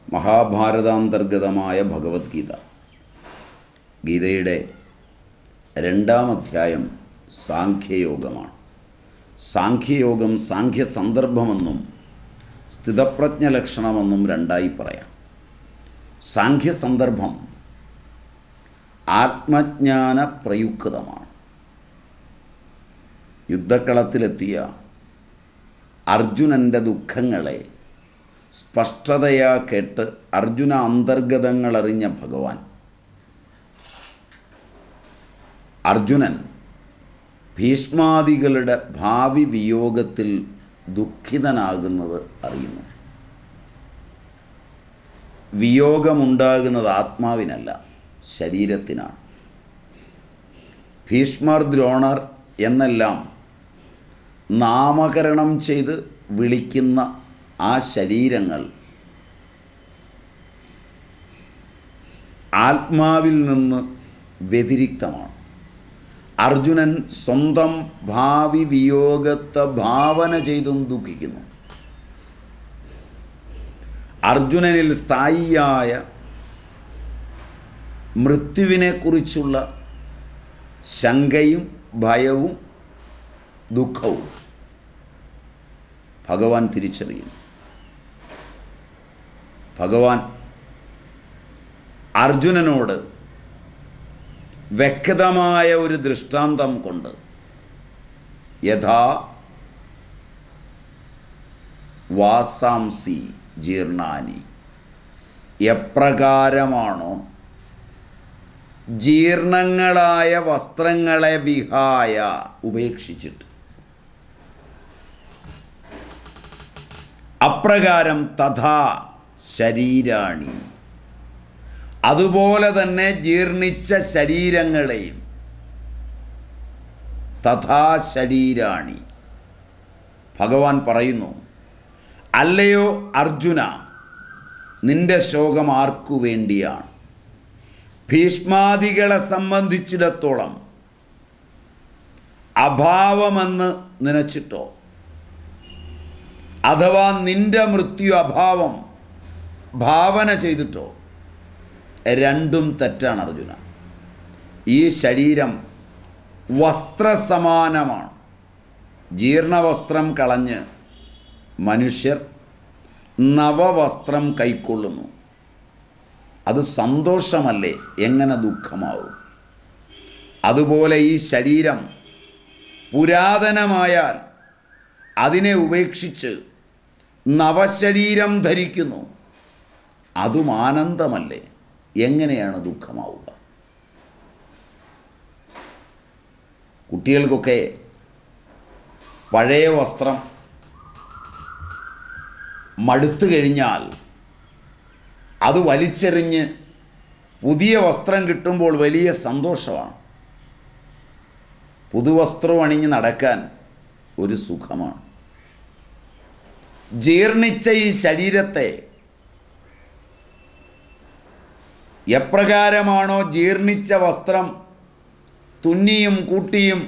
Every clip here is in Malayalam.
മഹാഭാരതാന്തർഗതമായ ഭഗവത്ഗീത ഗീതയുടെ രണ്ടാം അധ്യായം സാഖ്യയോഗമാണ് സാഖ്യയോഗം സാഖ്യ സന്ദർഭമെന്നും സ്ഥിതപ്രജ്ഞ ലക്ഷണമെന്നും രണ്ടായി പറയാം സാഖ്യ സന്ദർഭം ആത്മജ്ഞാന പ്രയുക്തമാണ് യുദ്ധക്കളത്തിലെത്തിയ അർജുനൻ്റെ ദുഃഖങ്ങളെ സ്പഷ്ടതയാ കേട്ട് അർജുന അന്തർഗതങ്ങളറിഞ്ഞ ഭഗവാൻ അർജുനൻ ഭീഷ്മാദികളുടെ ഭാവി വിയോഗത്തിൽ ദുഃഖിതനാകുന്നത് അറിയുന്നു വിയോഗമുണ്ടാകുന്നത് ആത്മാവിനല്ല ശരീരത്തിനാണ് ഭീഷ്മർ ദ്രോണർ എന്നെല്ലാം നാമകരണം ചെയ്ത് വിളിക്കുന്ന ആ ശരീരങ്ങൾ ആത്മാവിൽ നിന്ന് വ്യതിരിക്തമാണ് അർജുനൻ സ്വന്തം ഭാവി വിയോഗത്തെ ഭാവന ചെയ്തും ദുഃഖിക്കുന്നു അർജുനനിൽ സ്ഥായിയായ മൃത്യുവിനെക്കുറിച്ചുള്ള ശങ്കയും ഭയവും ദുഃഖവും ഭഗവാൻ തിരിച്ചറിയുന്നു ഭഗവാൻ അർജുനനോട് വ്യക്തമായ ഒരു ദൃഷ്ടാന്തം കൊണ്ട് യഥാ വാസാംസി ജീർണാനി എപ്രകാരമാണോ ജീർണങ്ങളായ വസ്ത്രങ്ങളെ വിഹായ ഉപേക്ഷിച്ചിട്ട് അപ്രകാരം തഥാ ശരീരാണി അതുപോലെ തന്നെ ജീർണിച്ച ശരീരങ്ങളെയും തഥാ ശരീരാണി ഭഗവാൻ പറയുന്നു അല്ലയോ അർജുന നിന്റെ ശോകം ആർക്കു വേണ്ടിയാണ് ഭീഷ്മാദികളെ സംബന്ധിച്ചിടത്തോളം അഭാവമെന്ന് നനച്ചിട്ടോ അഥവാ നിന്റെ മൃത്യു അഭാവം ഭാവന ചെയ്തിട്ടോ രണ്ടും തെറ്റാണ് അർജുന ഈ ശരീരം വസ്ത്രസമാനമാണ് ജീർണവസ്ത്രം കളഞ്ഞ് മനുഷ്യർ നവവസ്ത്രം കൈക്കൊള്ളുന്നു അത് സന്തോഷമല്ലേ എങ്ങനെ ദുഃഖമാവും അതുപോലെ ഈ ശരീരം പുരാതനമായാൽ അതിനെ ഉപേക്ഷിച്ച് നവശരീരം ധരിക്കുന്നു അതും ആനന്ദമല്ലേ എങ്ങനെയാണ് ദുഃഖമാവുക കുട്ടികൾക്കൊക്കെ പഴയ വസ്ത്രം മടുത്തു കഴിഞ്ഞാൽ അത് വലിച്ചെറിഞ്ഞ് പുതിയ വസ്ത്രം കിട്ടുമ്പോൾ വലിയ സന്തോഷമാണ് പുതുവസ്ത്രം അണിഞ്ഞ് നടക്കാൻ ഒരു സുഖമാണ് ജീർണിച്ച ഈ ശരീരത്തെ എപ്രകാരമാണോ ജീർണിച്ച വസ്ത്രം തുന്നിയും കൂട്ടിയും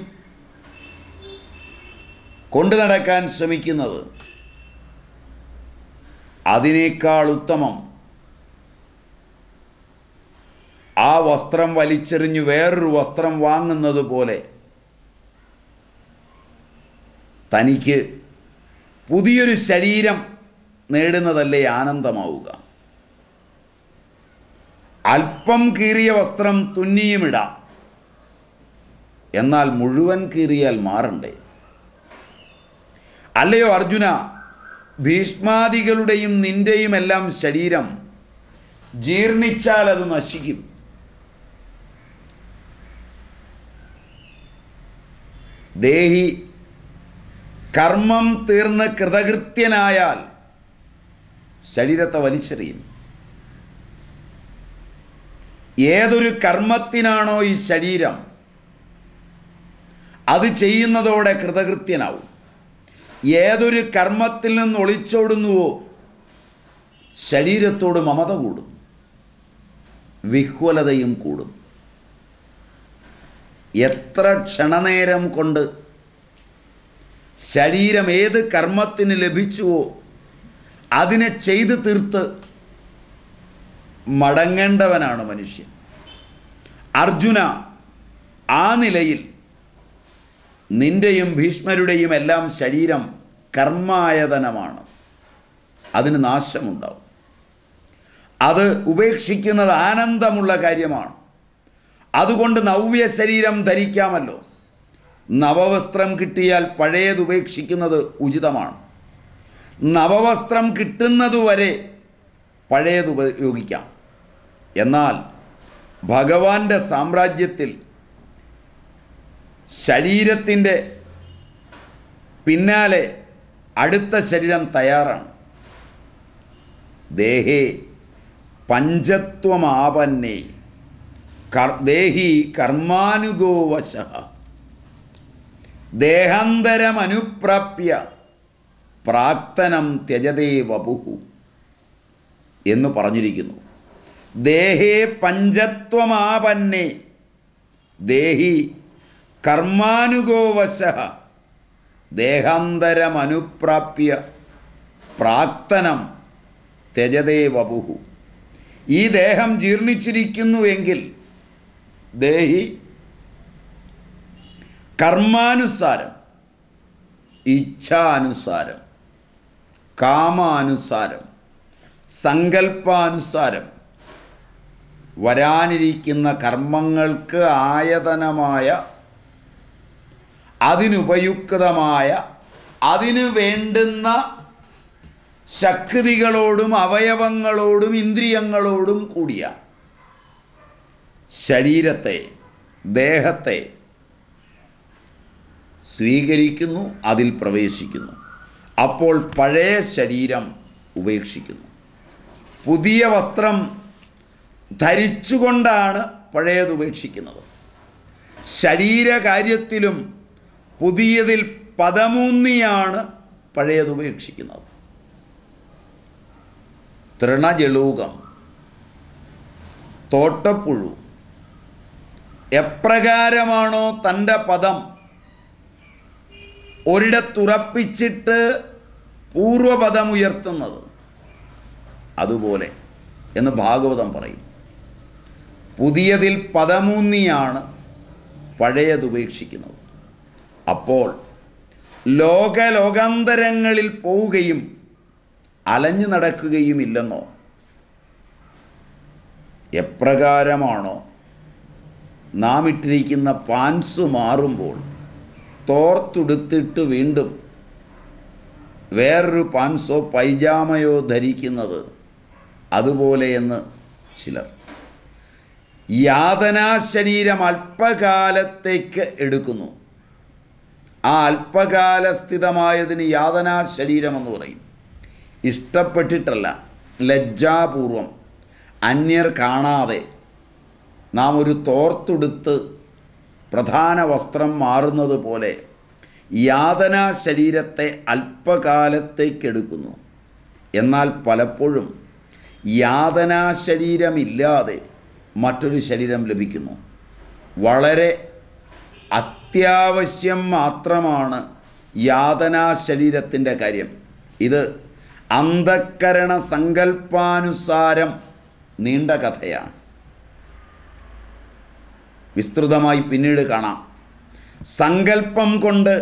കൊണ്ടു നടക്കാൻ ശ്രമിക്കുന്നത് അതിനേക്കാൾ ഉത്തമം ആ വസ്ത്രം വലിച്ചെറിഞ്ഞു വേറൊരു വസ്ത്രം വാങ്ങുന്നത് പോലെ തനിക്ക് പുതിയൊരു ശരീരം നേടുന്നതല്ലേ ആനന്ദമാവുക അല്പം കീറിയ വസ്ത്രം തുന്നിയുമിടാം എന്നാൽ മുഴുവൻ കീറിയാൽ മാറണ്ടേ അല്ലയോ അർജുന ഭീഷ്മാദികളുടെയും നിന്റെയും എല്ലാം ശരീരം ജീർണിച്ചാൽ അത് നശിക്കും ദേഹി കർമ്മം തീർന്ന് കൃതകൃത്യനായാൽ ശരീരത്തെ വലിച്ചെറിയും ഏതൊരു കർമ്മത്തിനാണോ ഈ ശരീരം അത് ചെയ്യുന്നതോടെ കൃതകൃത്യനാവും ഏതൊരു കർമ്മത്തിൽ നിന്ന് ഒളിച്ചോടുന്നുവോ ശരീരത്തോട് മമത കൂടും വിഹ്വലതയും കൂടും എത്ര ക്ഷണനേരം കൊണ്ട് ശരീരം ഏത് കർമ്മത്തിന് ലഭിച്ചുവോ അതിനെ ചെയ്തു തീർത്ത് മടങ്ങേണ്ടവനാണ് മനുഷ്യൻ അർജുന ആ നിലയിൽ നിന്റെയും ഭീഷ്മരുടെയും എല്ലാം ശരീരം കർമായതനമാണ് അതിന് നാശമുണ്ടാവും അത് ഉപേക്ഷിക്കുന്നത് ആനന്ദമുള്ള കാര്യമാണ് അതുകൊണ്ട് നവ്യ ശരീരം ധരിക്കാമല്ലോ നവവസ്ത്രം കിട്ടിയാൽ പഴയത് ഉപേക്ഷിക്കുന്നത് ഉചിതമാണ് നവവസ്ത്രം കിട്ടുന്നതുവരെ പഴയത് ഉപയോഗിക്കാം എന്നാൽ ഭഗവാന്റെ സാമ്രാജ്യത്തിൽ ശരീരത്തിൻ്റെ പിന്നാലെ അടുത്ത ശരീരം തയ്യാറാണ് ദേഹേ പഞ്ചത്വമാപന്നേ കർ ദേഹി കർമാനുഗോവശ ദേഹാന്തരമനുപ്രാപ്യ പ്രാക്തനം ത്യജതേ വപുഹു എന്ന് പറഞ്ഞിരിക്കുന്നു ദേഹേ പഞ്ചത്വമാപന്നേ ദേഹി കർമാനുഗോവശ ദേഹാന്തരമനുപ്രാപ്യ പ്രാക്തനം ത്യജതേ വപുഹു ഈ ദേഹം ജീർണിച്ചിരിക്കുന്നുവെങ്കിൽ ദേഹി കർമാനുസാരം ഇച്ഛാനുസാരം കാമാനുസാരം സങ്കല്പാനുസാരം വരാനിരിക്കുന്ന കർമ്മങ്ങൾക്ക് ആയതനമായ അതിനുപയുക്തമായ അതിനു വേണ്ടുന്ന ശക്തികളോടും അവയവങ്ങളോടും ഇന്ദ്രിയങ്ങളോടും കൂടിയ ശരീരത്തെ ദേഹത്തെ സ്വീകരിക്കുന്നു അതിൽ പ്രവേശിക്കുന്നു അപ്പോൾ പഴയ ശരീരം ഉപേക്ഷിക്കുന്നു പുതിയ വസ്ത്രം ധരിച്ചുകൊണ്ടാണ് പഴയത് ഉപേക്ഷിക്കുന്നത് ശരീരകാര്യത്തിലും പുതിയതിൽ പദമൂന്നിയാണ് പഴയത് ഉപേക്ഷിക്കുന്നത് തൃണജലൂകം തോട്ടപ്പുഴു എപ്രകാരമാണോ തൻ്റെ പദം ഒരിടത്തുറപ്പിച്ചിട്ട് പൂർവപദം ഉയർത്തുന്നത് അതുപോലെ എന്ന് ഭാഗവതം പറയും പുതിയതിൽ പദമൂന്നിയാണ് പഴയത് ഉപേക്ഷിക്കുന്നത് അപ്പോൾ ലോകലോകാന്തരങ്ങളിൽ പോവുകയും അലഞ്ഞു നടക്കുകയുമില്ലെന്നോ എപ്രകാരമാണോ നാം ഇട്ടിരിക്കുന്ന പാൻസ് മാറുമ്പോൾ തോർത്തുടുത്തിട്ട് വീണ്ടും വേറൊരു പാൻസോ പൈജാമയോ ധരിക്കുന്നത് അതുപോലെയെന്ന് ചിലർ യാതനാ ശരീരം അല്പകാലത്തേക്ക് എടുക്കുന്നു ആ അല്പകാലസ്ഥിതമായതിന് യാതനാ ശരീരമെന്ന് പറയും ഇഷ്ടപ്പെട്ടിട്ടല്ല ലജ്ജാപൂർവം അന്യർ കാണാതെ നാം ഒരു തോർത്തുടുത്ത് പ്രധാന വസ്ത്രം മാറുന്നത് പോലെ യാതനാ ശരീരത്തെ അല്പകാലത്തേക്കെടുക്കുന്നു എന്നാൽ പലപ്പോഴും യാതനാ ശരീരമില്ലാതെ മറ്റൊരു ശരീരം ലഭിക്കുന്നു വളരെ അത്യാവശ്യം മാത്രമാണ് യാതനാ ശരീരത്തിൻ്റെ കാര്യം ഇത് അന്ധക്കരണ സങ്കല്പാനുസാരം നീണ്ട കഥയാണ് വിസ്തൃതമായി പിന്നീട് കാണാം സങ്കല്പം കൊണ്ട്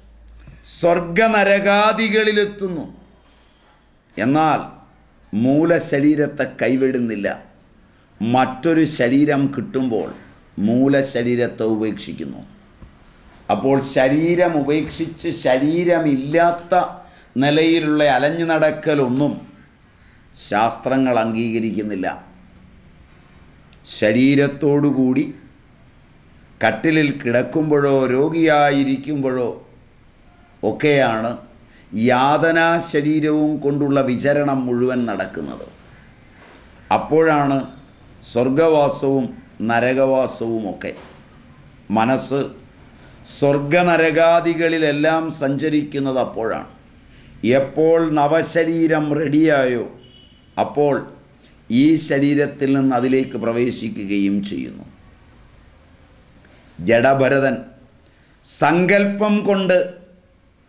സ്വർഗനരകാദികളിലെത്തുന്നു എന്നാൽ മൂലശരീരത്തെ കൈവിടുന്നില്ല മറ്റൊരു ശരീരം കിട്ടുമ്പോൾ മൂലശരീരത്തെ ഉപേക്ഷിക്കുന്നു അപ്പോൾ ശരീരം ഉപേക്ഷിച്ച് ശരീരമില്ലാത്ത നിലയിലുള്ള അലഞ്ഞു നടക്കലൊന്നും ശാസ്ത്രങ്ങൾ അംഗീകരിക്കുന്നില്ല ശരീരത്തോടുകൂടി കട്ടിലിൽ കിടക്കുമ്പോഴോ രോഗിയായിരിക്കുമ്പോഴോ ഒക്കെയാണ് യാതനാ ശരീരവും കൊണ്ടുള്ള വിചരണം മുഴുവൻ നടക്കുന്നത് അപ്പോഴാണ് സ്വർഗവാസവും നരകവാസവും ഒക്കെ മനസ്സ് സ്വർഗനരകാദികളിലെല്ലാം സഞ്ചരിക്കുന്നത് അപ്പോഴാണ് എപ്പോൾ നവശരീരം റെഡിയായോ അപ്പോൾ ഈ ശരീരത്തിൽ നിന്ന് അതിലേക്ക് പ്രവേശിക്കുകയും ചെയ്യുന്നു ജഡഭരതൻ സങ്കല്പം കൊണ്ട്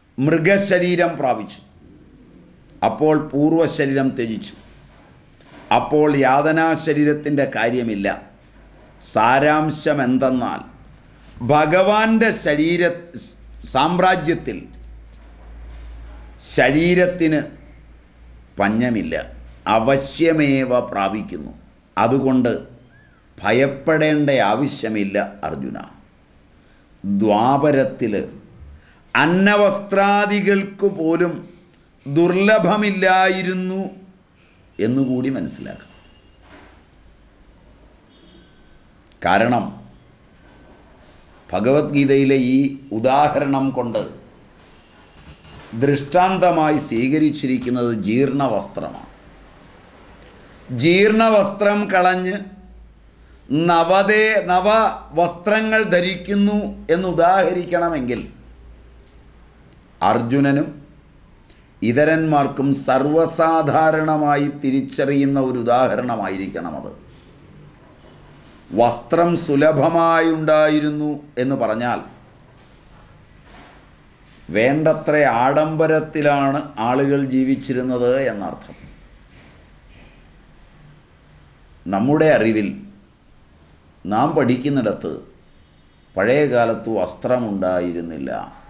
മൃഗശരീരം പ്രാപിച്ചു അപ്പോൾ പൂർവശരീരം ത്യജിച്ചു അപ്പോൾ യാതനാ ശരീരത്തിൻ്റെ കാര്യമില്ല സാരാംശം എന്തെന്നാൽ ഭഗവാന്റെ ശരീര സാമ്രാജ്യത്തിൽ ശരീരത്തിന് പഞ്ഞമില്ല അവശ്യമേവ പ്രാപിക്കുന്നു അതുകൊണ്ട് ഭയപ്പെടേണ്ട ആവശ്യമില്ല അർജുന ദ്വാപരത്തിൽ അന്നവസ്ത്രാദികൾക്ക് പോലും ദുർലഭമില്ലായിരുന്നു എന്നുകൂടി മനസ്സിലാക്കാം കാരണം ഭഗവത്ഗീതയിലെ ഈ ഉദാഹരണം കൊണ്ട് ദൃഷ്ടാന്തമായി സ്വീകരിച്ചിരിക്കുന്നത് ജീർണവസ്ത്രമാണ് ജീർണവസ്ത്രം കളഞ്ഞ് നവതേ നവ വസ്ത്രങ്ങൾ ധരിക്കുന്നു എന്ന് ഉദാഹരിക്കണമെങ്കിൽ അർജുനനും ഇതരന്മാർക്കും സർവസാധാരണമായി തിരിച്ചറിയുന്ന ഒരു ഉദാഹരണമായിരിക്കണം അത് വസ്ത്രം സുലഭമായുണ്ടായിരുന്നു എന്ന് പറഞ്ഞാൽ വേണ്ടത്ര ആഡംബരത്തിലാണ് ആളുകൾ ജീവിച്ചിരുന്നത് എന്നർത്ഥം നമ്മുടെ അറിവിൽ നാം പഠിക്കുന്നിടത്ത് പഴയ കാലത്ത് വസ്ത്രമുണ്ടായിരുന്നില്ല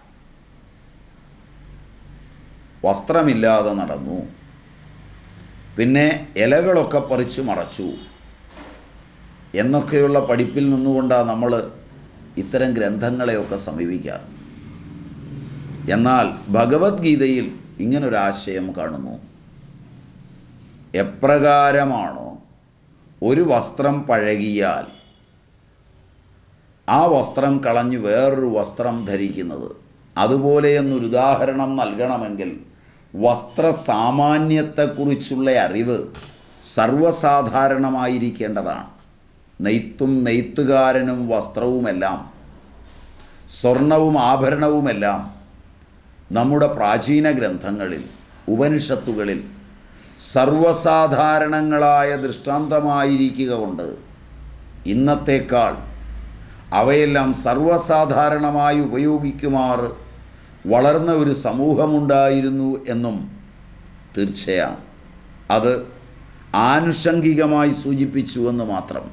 വസ്ത്രമില്ലാതെ നടന്നു പിന്നെ ഇലകളൊക്കെ പറിച്ചു മറച്ചു എന്നൊക്കെയുള്ള പഠിപ്പിൽ നിന്നുകൊണ്ടാണ് നമ്മൾ ഇത്തരം ഗ്രന്ഥങ്ങളെയൊക്കെ സമീപിക്കാറ് എന്നാൽ ഭഗവത്ഗീതയിൽ ഇങ്ങനൊരാശയം കാണുന്നു എപ്രകാരമാണോ ഒരു വസ്ത്രം പഴകിയാൽ ആ വസ്ത്രം കളഞ്ഞ് വേറൊരു വസ്ത്രം ധരിക്കുന്നത് അതുപോലെ എന്നൊരു ഉദാഹരണം നൽകണമെങ്കിൽ വസ്ത്ര സാമാന്യത്തെക്കുറിച്ചുള്ള അറിവ് സർവ്വസാധാരണമായിരിക്കേണ്ടതാണ് നെയ്ത്തും നെയ്ത്തുകാരനും വസ്ത്രവുമെല്ലാം സ്വർണവും ആഭരണവുമെല്ലാം നമ്മുടെ പ്രാചീന ഗ്രന്ഥങ്ങളിൽ ഉപനിഷത്തുകളിൽ സർവസാധാരണങ്ങളായ ദൃഷ്ടാന്തമായിരിക്കുക കൊണ്ട് ഇന്നത്തേക്കാൾ അവയെല്ലാം സർവസാധാരണമായി ഉപയോഗിക്കുമാറ് വളർന്ന ഒരു സമൂഹമുണ്ടായിരുന്നു എന്നും തീർച്ചയാണ് അത് ആനുഷംഗികമായി സൂചിപ്പിച്ചുവെന്ന് മാത്രം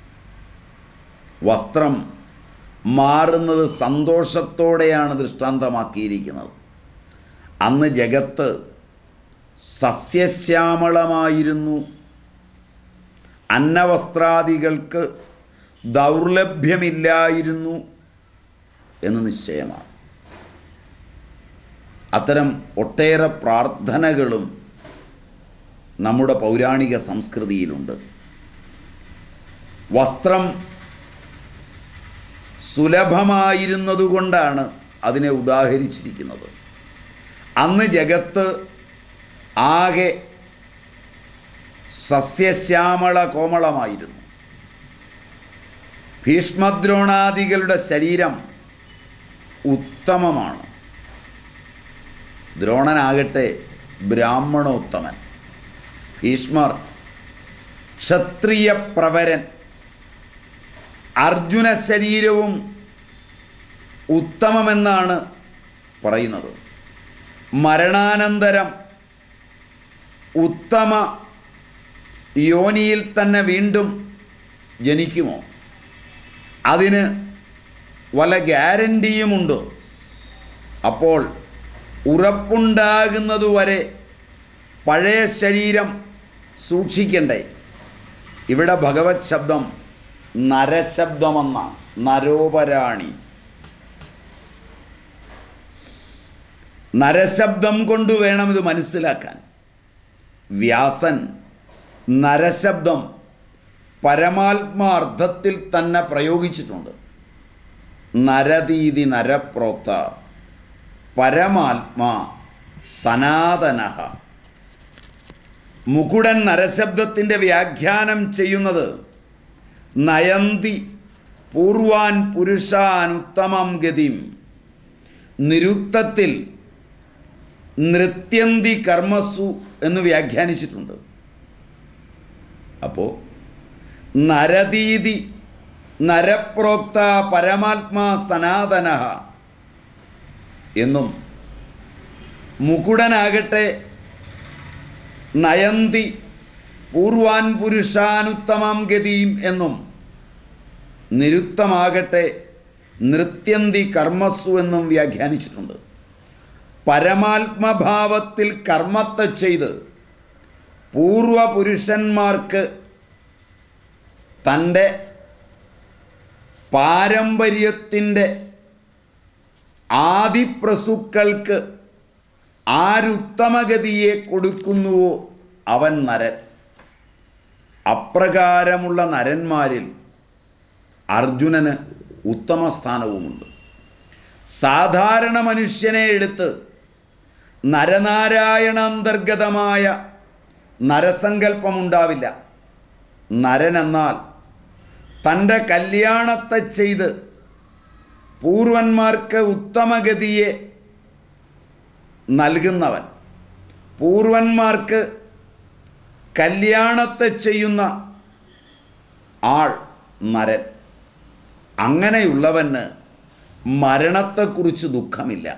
വസ്ത്രം മാറുന്നത് സന്തോഷത്തോടെയാണ് ദൃഷ്ടാന്തമാക്കിയിരിക്കുന്നത് അന്ന് ജഗത്ത് സസ്യശ്യാമളമായിരുന്നു അന്നവസ്ത്രാദികൾക്ക് ദൗർലഭ്യമില്ലായിരുന്നു എന്ന് നിശ്ചയമാണ് അത്തരം ഒട്ടേറെ പ്രാർത്ഥനകളും നമ്മുടെ പൗരാണിക സംസ്കൃതിയിലുണ്ട് വസ്ത്രം സുലഭമായിരുന്നതുകൊണ്ടാണ് അതിനെ ഉദാഹരിച്ചിരിക്കുന്നത് അന്ന് ജഗത്ത് ആകെ സസ്യശ്യാമള കോമളമായിരുന്നു ഭീഷ്മദ്രോണാദികളുടെ ശരീരം ഉത്തമമാണ് ദ്രോണനാകട്ടെ ബ്രാഹ്മണോത്തമൻ ഭീഷ്മർ ക്ഷത്രിയ പ്രവരൻ അർജുന ശരീരവും ഉത്തമമെന്നാണ് പറയുന്നത് മരണാനന്തരം ഉത്തമ യോനിയിൽ തന്നെ വീണ്ടും ജനിക്കുമോ അതിന് വല്ല ഗ്യാരണ്ടിയുമുണ്ടോ അപ്പോൾ ഉറപ്പുണ്ടാകുന്നതുവരെ പഴയ ശരീരം സൂക്ഷിക്കണ്ടേ ഇവിടെ ഭഗവത് ശബ്ദം നരശബ്ദമെന്ന നരോപരാണി നരശബ്ദം കൊണ്ട് വേണം ഇത് മനസ്സിലാക്കാൻ വ്യാസൻ നരശബ്ദം പരമാത്മാർത്ഥത്തിൽ തന്നെ പ്രയോഗിച്ചിട്ടുണ്ട് നരതീതി നരപ്രോക്ത പരമാത്മാ സനാതന മുകുടൻ നരശബ്ദത്തിൻ്റെ വ്യാഖ്യാനം ചെയ്യുന്നത് നയന്തി പൂർവാൻ പുരുഷാൻ ഉത്തമം ഗതിം നിരുക്തത്തിൽ നൃത്യന്തി കർമ്മസു എന്ന് വ്യാഖ്യാനിച്ചിട്ടുണ്ട് അപ്പോൾ നരതീതി നരപ്രോക്ത പരമാത്മാ സനാതന എന്നും മുകുടനാകട്ടെ നയന്തി പൂർവാൻ പുരുഷാനുത്തമം ഗതിയും എന്നും നിരുത്തമാകട്ടെ നൃത്യന്തി കർമ്മസു എന്നും വ്യാഖ്യാനിച്ചിട്ടുണ്ട് പരമാത്മഭാവത്തിൽ കർമ്മത്തെ ചെയ്ത് പൂർവപുരുഷന്മാർക്ക് തൻ്റെ പാരമ്പര്യത്തിൻ്റെ ആദിപ്രസുക്കൾക്ക് ആരുത്തമഗതിയെ കൊടുക്കുന്നുവോ അവൻ നരൻ അപ്രകാരമുള്ള നരന്മാരിൽ അർജുനന് ഉത്തമ സ്ഥാനവുമുണ്ട് സാധാരണ മനുഷ്യനെ എടുത്ത് നരനാരായണ അന്തർഗതമായ നരസങ്കല്പമുണ്ടാവില്ല നരനെന്നാൽ തൻ്റെ കല്യാണത്തെ ചെയ്ത് പൂർവന്മാർക്ക് ഉത്തമഗതിയെ നൽകുന്നവൻ പൂർവന്മാർക്ക് കല്യാണത്തെ ചെയ്യുന്ന ആൾ നരൻ അങ്ങനെയുള്ളവന് മരണത്തെക്കുറിച്ച് ദുഃഖമില്ല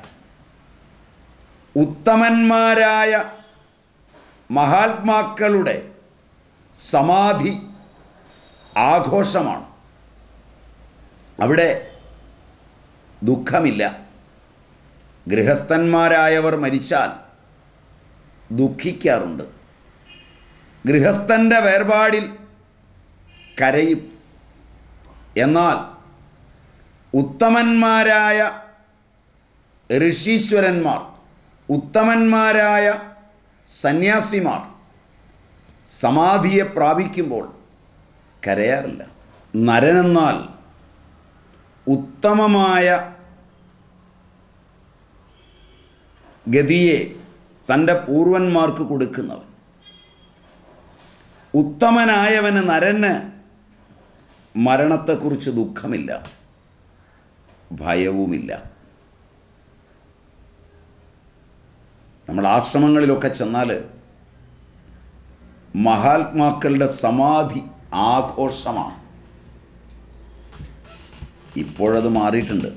ഉത്തമന്മാരായ മഹാത്മാക്കളുടെ സമാധി ആഘോഷമാണ് അവിടെ ദുഃഖമില്ല ഗൃഹസ്ഥന്മാരായവർ മരിച്ചാൽ ദുഃഖിക്കാറുണ്ട് ഗൃഹസ്ഥൻ്റെ വേർപാടിൽ കരയും എന്നാൽ ഉത്തമന്മാരായ ഋഷീശ്വരന്മാർ ഉത്തമന്മാരായ സന്യാസിമാർ സമാധിയെ പ്രാപിക്കുമ്പോൾ കരയാറില്ല നരനെന്നാൽ ഉത്തമമായ ഗതിയെ തൻ്റെ പൂർവന്മാർക്ക് കൊടുക്കുന്നവൻ ഉത്തമനായവന് നരന് മരണത്തെക്കുറിച്ച് ദുഃഖമില്ല ഭയവുമില്ല നമ്മൾ ആശ്രമങ്ങളിലൊക്കെ ചെന്നാൽ മഹാത്മാക്കളുടെ സമാധി ആഘോഷമാണ് ഇപ്പോഴത് മാറിയിട്ടുണ്ട്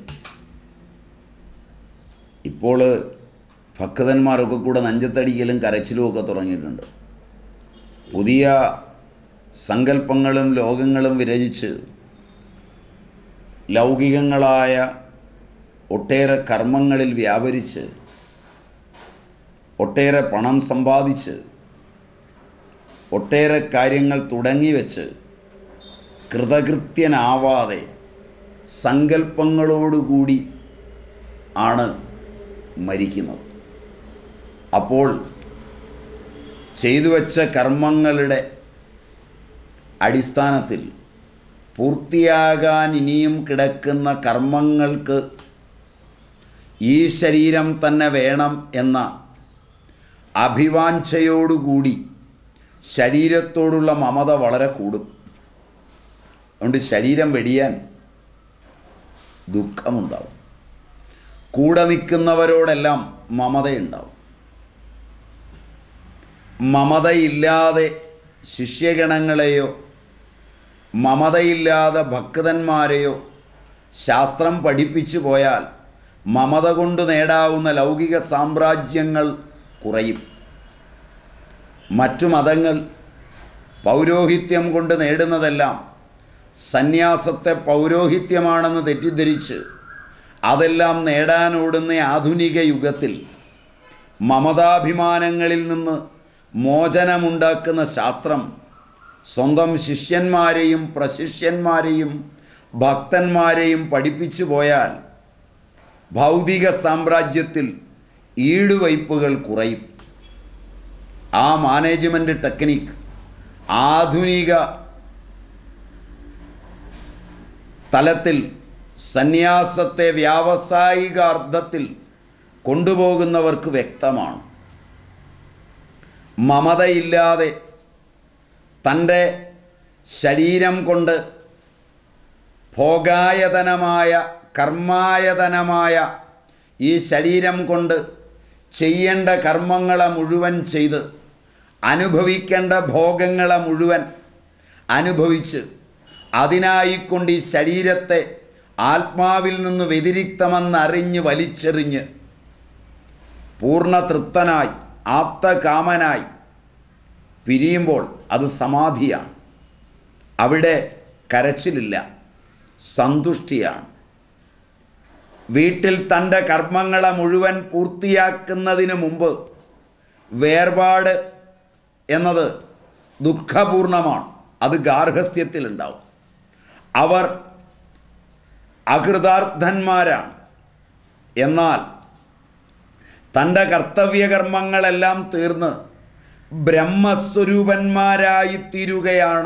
ഇപ്പോൾ ഭക്തന്മാരൊക്കെ കൂടെ നെഞ്ചത്തടിക്കലും കരച്ചിലും ഒക്കെ തുടങ്ങിയിട്ടുണ്ട് പുതിയ സങ്കല്പങ്ങളും ലോകങ്ങളും വിരചിച്ച് ലൗകികങ്ങളായ ഒട്ടേറെ കർമ്മങ്ങളിൽ വ്യാപരിച്ച് ഒട്ടേറെ പണം സമ്പാദിച്ച് ഒട്ടേറെ കാര്യങ്ങൾ തുടങ്ങി വെച്ച് കൃതകൃത്യനാവാതെ സങ്കല്പങ്ങളോടുകൂടി ആണ് മരിക്കുന്നത് അപ്പോൾ ചെയ്തു വച്ച കർമ്മങ്ങളുടെ അടിസ്ഥാനത്തിൽ പൂർത്തിയാകാൻ ഇനിയും കിടക്കുന്ന കർമ്മങ്ങൾക്ക് ഈ ശരീരം തന്നെ വേണം എന്ന അഭിവാഞ്ചയോടുകൂടി ശരീരത്തോടുള്ള മമത വളരെ കൂടും അതുകൊണ്ട് ശരീരം വെടിയാൻ ദുഃഖമുണ്ടാവും കൂടെ നിൽക്കുന്നവരോടെല്ലാം മമതയുണ്ടാവും മമതയില്ലാതെ ശിഷ്യഗണങ്ങളെയോ മമതയില്ലാതെ ഭക്തന്മാരെയോ ശാസ്ത്രം പഠിപ്പിച്ചു പോയാൽ മമത കൊണ്ട് നേടാവുന്ന ലൗകിക സാമ്രാജ്യങ്ങൾ കുറയും മറ്റു മതങ്ങൾ പൗരോഹിത്യം കൊണ്ട് നേടുന്നതെല്ലാം സന്യാസത്തെ പൗരോഹിത്യമാണെന്ന് തെറ്റിദ്ധരിച്ച് അതെല്ലാം നേടാനോടുന്ന ആധുനിക യുഗത്തിൽ മമതാഭിമാനങ്ങളിൽ നിന്ന് മോചനമുണ്ടാക്കുന്ന ശാസ്ത്രം സ്വന്തം ശിഷ്യന്മാരെയും പ്രശിഷ്യന്മാരെയും ഭക്തന്മാരെയും പഠിപ്പിച്ചു പോയാൽ ഭൗതിക സാമ്രാജ്യത്തിൽ ഈടുവയ്പ്പുകൾ കുറയും ആ മാനേജ്മെൻറ്റ് ടെക്നിക്ക് ആധുനിക തലത്തിൽ സന്യാസത്തെ വ്യാവസായിക അർത്ഥത്തിൽ കൊണ്ടുപോകുന്നവർക്ക് വ്യക്തമാണ് മമതയില്ലാതെ തൻ്റെ ശരീരം കൊണ്ട് ഭോഗായതനമായ കർമായതനമായ ഈ ശരീരം കൊണ്ട് ചെയ്യേണ്ട കർമ്മങ്ങളെ മുഴുവൻ ചെയ്ത് അനുഭവിക്കേണ്ട ഭോഗങ്ങളെ മുഴുവൻ അനുഭവിച്ച് അതിനായിക്കൊണ്ട് ഈ ശരീരത്തെ ആത്മാവിൽ നിന്ന് വ്യതിരിക്തമെന്നറിഞ്ഞ് വലിച്ചെറിഞ്ഞ് പൂർണ്ണ തൃപ്തനായി ആപ്തകാമനായി പിരിയുമ്പോൾ അത് സമാധിയാണ് അവിടെ കരച്ചിലില്ല സന്തുഷ്ടിയാണ് വീട്ടിൽ തൻ്റെ കർമ്മങ്ങളെ മുഴുവൻ പൂർത്തിയാക്കുന്നതിന് മുമ്പ് വേർപാട് എന്നത് ദുഃഖപൂർണമാണ് അത് ഗാർഹസ്ഥ്യത്തിലുണ്ടാവും അവർ അകൃതാർത്ഥന്മാരാണ് എന്നാൽ തൻ്റെ കർത്തവ്യകർമ്മങ്ങളെല്ലാം തീർന്ന് ബ്രഹ്മസ്വരൂപന്മാരായി തീരുകയാണ്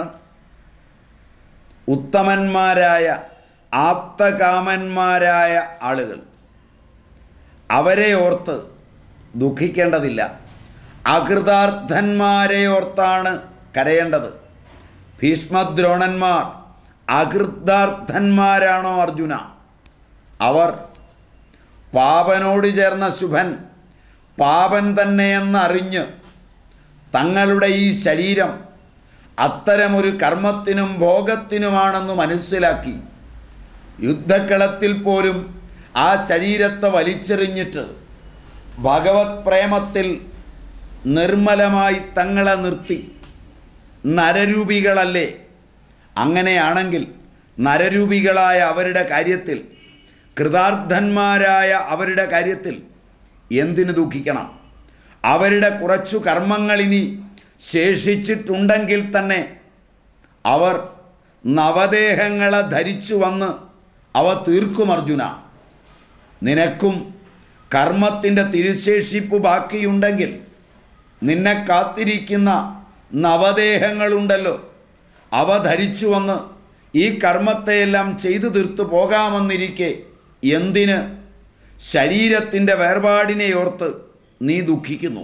ഉത്തമന്മാരായ ആപ്തകാമന്മാരായ ആളുകൾ അവരെ ഓർത്ത് ദുഃഖിക്കേണ്ടതില്ല അകൃതാർത്ഥന്മാരെ ഓർത്താണ് കരയേണ്ടത് ഭീഷ്മദ്രോണന്മാർ അകൃതാർത്ഥന്മാരാണോ അർജുന അവർ പാപനോട് ചേർന്ന ശുഭൻ പാപൻ തന്നെയെന്നറിഞ്ഞ് തങ്ങളുടെ ഈ ശരീരം അത്തരമൊരു കർമ്മത്തിനും ഭോഗത്തിനുമാണെന്ന് മനസ്സിലാക്കി യുദ്ധക്കളത്തിൽ പോലും ആ ശരീരത്തെ വലിച്ചെറിഞ്ഞിട്ട് ഭഗവത് പ്രേമത്തിൽ നിർമ്മലമായി തങ്ങളെ നിർത്തി നരരൂപികളല്ലേ അങ്ങനെയാണെങ്കിൽ നരരൂപികളായ അവരുടെ കാര്യത്തിൽ കൃതാർത്ഥന്മാരായ അവരുടെ കാര്യത്തിൽ എന്തിനു ദുഃഖിക്കണം അവരുടെ കുറച്ചു കർമ്മങ്ങളിനി ശേഷിച്ചിട്ടുണ്ടെങ്കിൽ തന്നെ അവർ നവദേഹങ്ങളെ ധരിച്ചു വന്ന് അവ തീർക്കും അർജുന നിനക്കും കർമ്മത്തിൻ്റെ തിരുശേഷിപ്പ് ബാക്കിയുണ്ടെങ്കിൽ നിന്നെ കാത്തിരിക്കുന്ന നവദേഹങ്ങളുണ്ടല്ലോ അവ ധരിച്ചു വന്ന് ഈ കർമ്മത്തെയെല്ലാം ചെയ്തു തീർത്തു പോകാമെന്നിരിക്കെ എന്തിന് ശരീരത്തിൻ്റെ വേർപാടിനെ ഓർത്ത് നീ ദുഃഖിക്കുന്നു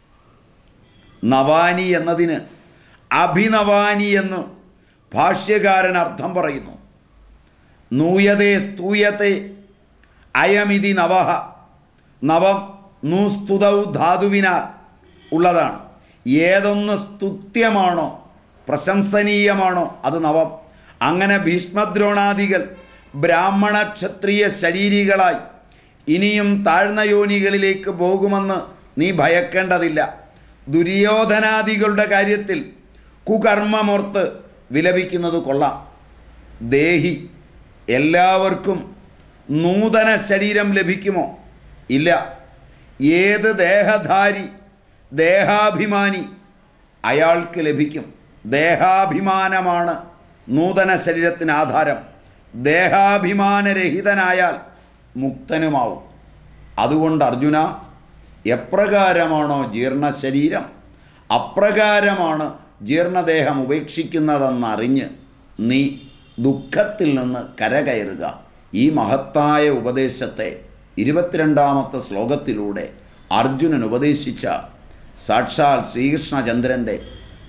നവാനി എന്നതിന് അഭിനവാനി എന്ന് ഭാഷ്യകാരൻ അർത്ഥം പറയുന്നു നൂയതേ സ്തൂയത്തെ അയമിതി നവഹ നവം നൂസ്തുതൗ ധാതുവിനാൽ ഉള്ളതാണ് ഏതൊന്ന് സ്തുത്യമാണോ പ്രശംസനീയമാണോ അത് നവം അങ്ങനെ ഭീഷ്മദ്രോണാദികൾ ബ്രാഹ്മണ ക്ഷത്രിയ ശരീരികളായി ഇനിയും താഴ്ന്ന യോനികളിലേക്ക് പോകുമെന്ന് നീ ഭയക്കേണ്ടതില്ല ദുര്യോധനാദികളുടെ കാര്യത്തിൽ കുകർമ്മമോർത്ത് വിലപിക്കുന്നത് കൊള്ളാം ദേഹി എല്ലാവർക്കും നൂതന ശരീരം ലഭിക്കുമോ ഇല്ല ഏത് ദേഹധാരി ദേഹാഭിമാനി അയാൾക്ക് ലഭിക്കും ദേഹാഭിമാനമാണ് നൂതന ശരീരത്തിന് ആധാരം ദേഹാഭിമാനരഹിതനായാൽ മുക്തനുമാവും അതുകൊണ്ട് അർജുന എപ്രകാരമാണോ ജീർണ ശരീരം അപ്രകാരമാണ് ജീർണദേഹം ഉപേക്ഷിക്കുന്നതെന്നറിഞ്ഞ് നീ ദുഃഖത്തിൽ നിന്ന് കരകയറുക ഈ മഹത്തായ ഉപദേശത്തെ ഇരുപത്തിരണ്ടാമത്തെ ശ്ലോകത്തിലൂടെ അർജുനൻ ഉപദേശിച്ച സാക്ഷാൽ ശ്രീകൃഷ്ണചന്ദ്രൻ്റെ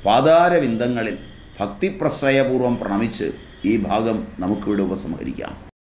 പാതാരവിന്ദങ്ങളിൽ ഭക്തിപ്രശ്രയപൂർവം പ്രണമിച്ച് ഈ ഭാഗം നമുക്കിവിടെ ഉപസംഹരിക്കാം